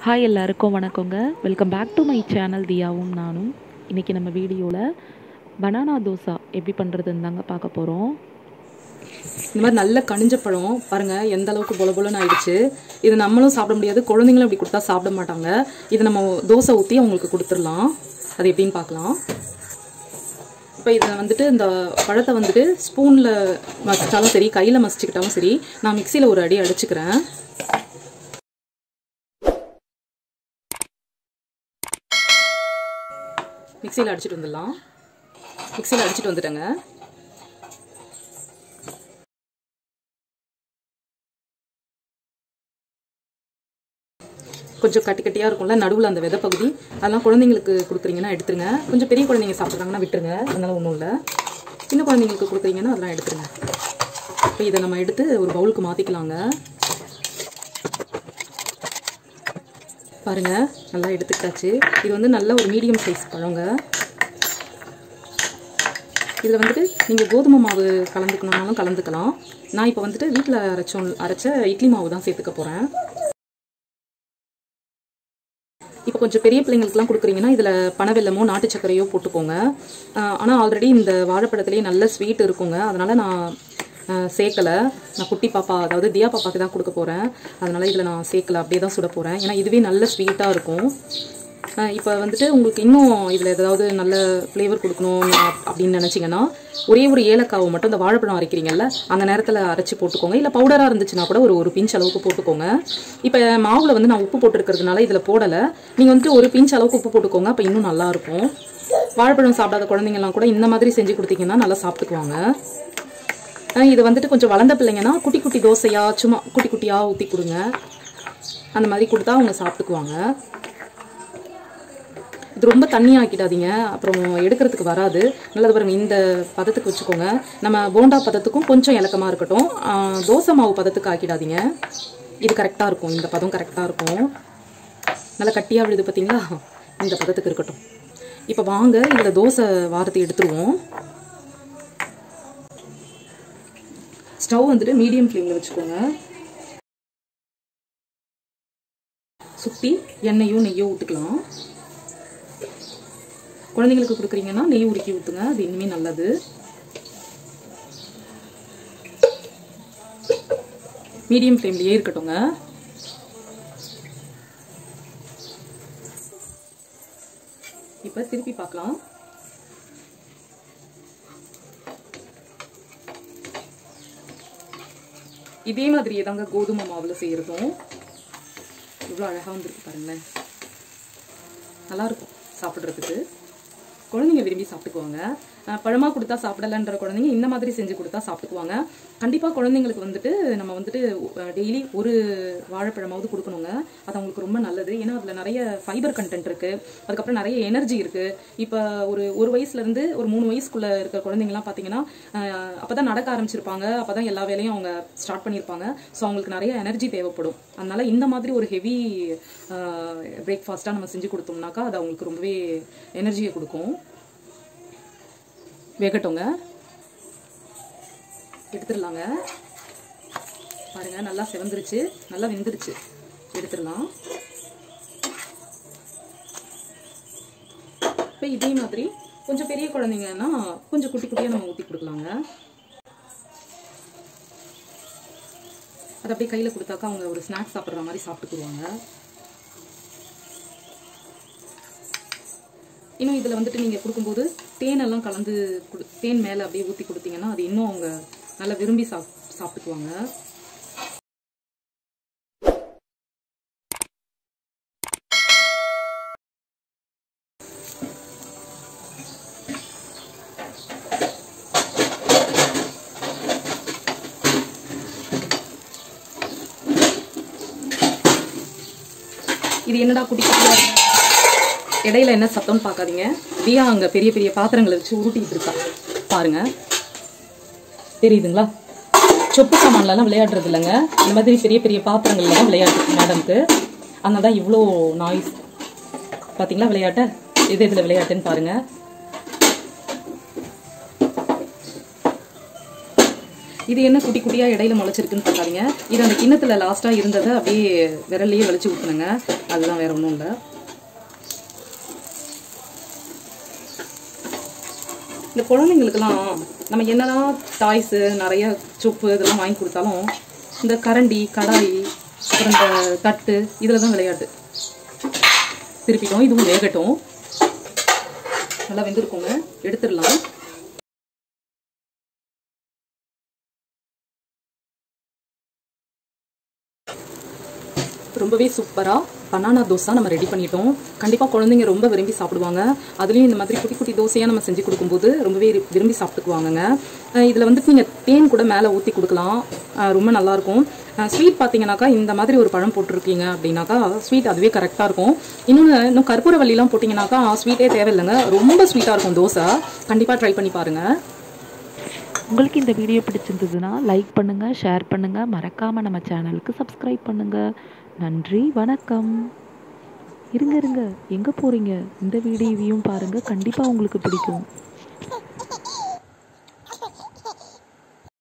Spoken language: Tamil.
ஹாய் எல்லாருக்கும் வணக்கங்க welcome back to my channel தியாவும் நானும் இன்றைக்கி நம்ம வீடியோவில் பனானா தோசா எப்படி பண்ணுறதுன்னு தாங்க பார்க்க போகிறோம் இந்த மாதிரி நல்ல கனிஞ்ச பழம் பாருங்க எந்த அளவுக்கு பொல பொலன்னு ஆயிடுச்சு இது நம்மளும் சாப்பிட முடியாது குழந்தைங்களும் இப்படி கொடுத்தா சாப்பிட மாட்டாங்க இது நம்ம தோசை ஊற்றி அவங்களுக்கு கொடுத்துடலாம் அது எப்படின்னு பார்க்கலாம் இப்போ இதை வந்துட்டு இந்த பழத்தை வந்துட்டு ஸ்பூனில் மசிச்சாலும் சரி கையில் மசிச்சுக்கிட்டாலும் சரி நான் மிக்சியில் ஒரு அடி அடிச்சுக்கிறேன் மிக்சியில் அடிச்சிட்டு வந்துடலாம் மிக்சியில் அடிச்சிட்டு வந்துட்டேங்க கொஞ்சம் கட்டி கட்டியாக இருக்கும்ல நடுவில் அந்த விதை பகுதி அதெல்லாம் குழந்தைங்களுக்கு கொடுக்குறீங்கன்னா எடுத்துருங்க கொஞ்சம் பெரிய குழந்தைங்க சாப்பிட்றாங்கன்னா விட்டுருங்க அதனால ஒன்றும் இல்லை சின்ன குழந்தைங்களுக்கு கொடுக்குறீங்கன்னா அதெல்லாம் எடுத்துருங்க இப்போ இதை நம்ம எடுத்து ஒரு பவுலுக்கு மாற்றிக்கலாங்க பாருங்க நல்லா எடுத்துக்கிட்டாச்சு இது வந்து நல்ல ஒரு மீடியம் சைஸ் பழங்க இதில் வந்துட்டு நீங்கள் கோதுமை மாவு கலந்துக்கணுன்னாலும் கலந்துக்கலாம் நான் இப்போ வந்துட்டு வீட்டில் அரைச்சோம் அரைச்ச இட்லி மாவு தான் சேர்த்துக்க போகிறேன் இப்போ கொஞ்சம் பெரிய பிள்ளைங்களுக்குலாம் கொடுக்குறீங்கன்னா இதில் பனவெல்லமோ நாட்டு சர்க்கரையோ போட்டுக்கோங்க ஆனால் ஆல்ரெடி இந்த வாழைப்பழத்துலேயே நல்ல ஸ்வீட் இருக்குங்க அதனால் நான் சேர்க்கலை நான் குட்டி பாப்பா அதாவது தியா பாப்பாக்கு தான் கொடுக்க போகிறேன் அதனால் இதில் நான் சேர்க்கலை அப்படியே தான் சுட போகிறேன் ஏன்னா இதுவே நல்ல ஸ்வீட்டாக இருக்கும் இப்போ வந்துட்டு உங்களுக்கு இன்னும் இதில் ஏதாவது நல்ல ஃப்ளேவர் கொடுக்கணும் அப்படின்னு நினச்சிங்கன்னா ஒரே ஒரு ஏலக்காவை மட்டும் இந்த வாழைப்பழம் அரைக்கிறீங்கல்ல அந்த நேரத்தில் அரைச்சி போட்டுக்கோங்க இல்லை பவுடராக இருந்துச்சுன்னா கூட ஒரு ஒரு பிஞ்ச் அளவுக்கு போட்டுக்கோங்க இப்போ மாவில் வந்து நான் உப்பு போட்டுருக்கிறதுனால இதில் போடலை நீங்கள் வந்துட்டு ஒரு பிஞ்ச் அளவுக்கு உப்பு போட்டுக்கோங்க அப்போ இன்னும் நல்லாயிருக்கும் வாழைப்பழம் சாப்பிடாத குழந்தைங்கலாம் கூட இந்த மாதிரி செஞ்சு கொடுத்தீங்கன்னா நல்லா சாப்பிட்டுக்குவாங்க இது வந்துட்டு கொஞ்சம் வளர்ந்த பிள்ளைங்கன்னா குட்டி குட்டி தோசையா சும்மா குட்டி குட்டியாக ஊற்றி கொடுங்க அந்த மாதிரி கொடுத்தா அவங்க சாப்பிட்டுக்குவாங்க இது ரொம்ப தண்ணி ஆக்கிடாதீங்க அப்புறம் எடுக்கிறதுக்கு வராது நல்லது பாருங்க இந்த பதத்துக்கு வச்சுக்கோங்க நம்ம போண்டா பதத்துக்கும் கொஞ்சம் இலக்கமாக இருக்கட்டும் தோசை மாவு பதத்துக்கு ஆக்கிடாதீங்க இது கரெக்டாக இருக்கும் இந்த பதம் கரெக்டாக இருக்கும் நல்லா கட்டியாக விழுது பார்த்தீங்களா இந்த பதத்துக்கு இருக்கட்டும் இப்போ வாங்க இதில் தோசை வாரத்தை எடுத்துருவோம் ஸ்டவ் வந்துட்டு மீடியம் ஃப்ளேமில் வச்சுக்கோங்க சுற்றி எண்ணெயும் நெய்யோ விட்டுக்கலாம் குழந்தைங்களுக்கு கொடுக்குறீங்கன்னா நெய் உருக்கி ஊற்றுங்க அது இனிமேல் நல்லது மீடியம் ஃப்ளேம்லேயே இருக்கட்டும்ங்க இப்போ திருப்பி பார்க்கலாம் இதே மாதிரியே தாங்க கோதுமை மாவில் செய்கிறதும் இவ்வளோ அழகாக வந்துருக்கு பாருங்களேன் நல்லாயிருக்கும் சாப்பிட்றதுக்கு குழந்தைங்க விரும்பி சாப்பிட்டுக்குவாங்க பழமாக கொடுத்தா சாப்பிடலன்ற குழந்தைங்க இந்த மாதிரி செஞ்சு கொடுத்தா சாப்பிட்டுக்குவாங்க கண்டிப்பாக குழந்தைங்களுக்கு வந்துட்டு நம்ம வந்துட்டு டெய்லி ஒரு வாழைப்பழமாவது கொடுக்கணுங்க அது அவங்களுக்கு ரொம்ப நல்லது ஏன்னா அதில் நிறைய ஃபைபர் கண்டென்ட் இருக்குது அதுக்கப்புறம் நிறைய எனர்ஜி இருக்குது இப்போ ஒரு ஒரு வயசுலேருந்து ஒரு மூணு வயசுக்குள்ளே இருக்கிற குழந்தைங்கலாம் பார்த்தீங்கன்னா அப்போ தான் நடக்க ஆரம்பிச்சிருப்பாங்க அப்போ தான் எல்லா வேலையும் அவங்க ஸ்டார்ட் பண்ணியிருப்பாங்க ஸோ அவங்களுக்கு நிறைய எனர்ஜி தேவைப்படும் அதனால இந்த மாதிரி ஒரு ஹெவி பிரேக்ஃபாஸ்ட்டாக நம்ம செஞ்சு கொடுத்தோம்னாக்கா அது அவங்களுக்கு ரொம்பவே எனர்ஜியை கொடுக்கும் வேகட்டோங்க எடுத்துடலாங்க பாருங்க நல்லா செவந்துருச்சு நல்லா வெந்துருச்சு எடுத்துடலாம் இப்போ இதே மாதிரி கொஞ்சம் பெரிய குழந்தைங்கன்னா கொஞ்சம் குட்டி குட்டியாக நம்ம ஊற்றி கொடுக்கலாங்க அது அப்படியே கையில் கொடுத்தாக்கா அவங்க ஒரு ஸ்நாக்ஸ் சாப்பிட்ற மாதிரி சாப்பிட்டுக்குருவாங்க இன்னும் இதில் வந்துட்டு நீங்கள் கொடுக்கும்போது தேனெல்லாம் கலந்து கொடு தேன் மேலே அப்படியே ஊற்றி கொடுத்தீங்கன்னா அது இன்னும் அவங்க நல்லா விரும்பி சாப் சாப்பிட்டுக்குவாங்க இது என்னடா குட்டி குட்டியாக இடையில என்ன சத்தம்னு பார்க்காதீங்க தியா அங்கே பெரிய பெரிய பாத்திரங்களை வச்சு உருட்டிட்டு இருக்கா பாருங்க தெரியுதுங்களா சொப்பு சாமான்லலாம் விளையாடுறது இல்லைங்க இந்த மாதிரி பெரிய பெரிய பாத்திரங்கள்ல தான் விளையாட்டு மேடம்க்கு அதனால தான் இவ்வளோ நாய்ஸ் பார்த்தீங்களா விளையாட்ட எது இதில் விளையாட்டுன்னு பாருங்க இது என்ன குட்டி குட்டியாக இடையில முளைச்சிருக்குன்னு பார்க்காதீங்க இது அந்த கிண்ணத்தில் லாஸ்ட்டாக இருந்ததை அப்படியே விரல்லையே வலிச்சு ஊற்றுனுங்க அதுதான் வேற ஒன்றும் இல்லை இந்த குழந்தைங்களுக்கெல்லாம் நம்ம என்னதான் டாய்ஸு நிறைய சொப்பு இதெல்லாம் வாங்கி கொடுத்தாலும் இந்த கரண்டி கடாய் அப்புறம் இந்த தட்டு இதில் தான் விளையாட்டு திருப்பிட்டோம் இதுவும் வேகட்டும் நல்லா வெந்திருக்கோங்க எடுத்துடலாம் ரொம்பவே சூப்பராக பனானா தோசை நம்ம ரெடி பண்ணிட்டோம் கண்டிப்பாக குழந்தைங்க ரொம்ப விரும்பி சாப்பிடுவாங்க அதுலேயும் இந்த மாதிரி குட்டி குட்டி தோசையாக நம்ம செஞ்சு கொடுக்கும்போது ரொம்பவே ரி- விரும்பி சாப்பிட்டுக்குவாங்கங்க இதில் வந்துட்டு நீங்கள் தேன் கூட மேலே ஊற்றி கொடுக்கலாம் அஹ் ரொம்ப நல்லாயிருக்கும் ஸ்வீட் பார்த்தீங்கன்னாக்கா இந்த மாதிரி ஒரு பழம் போட்டிருக்கீங்க அப்படின்னாக்கா ஸ்வீட் அதுவே கரெக்டாக இருக்கும் இன்னொன்று இன்னும் கற்பூரவள்ளிலாம் போட்டிங்கனாக்கா ஸ்வீட்டே தேவையில்லைங்க ரொம்ப ஸ்வீட்டாக இருக்கும் தோசை கண்டிப்பாக ட்ரை பண்ணி பாருங்கள் உங்களுக்கு இந்த வீடியோ பிடிச்சிருந்ததுன்னா லைக் பண்ணுங்கள் ஷேர் பண்ணுங்கள் மறக்காமல் நம்ம சேனலுக்கு சப்ஸ்கிரைப் பண்ணுங்கள் நன்றி வணக்கம் இருங்க இருங்க எங்கே போகிறீங்க இந்த வீடியோவையும் பாருங்கள் கண்டிப்பாக உங்களுக்கு பிடிக்கும்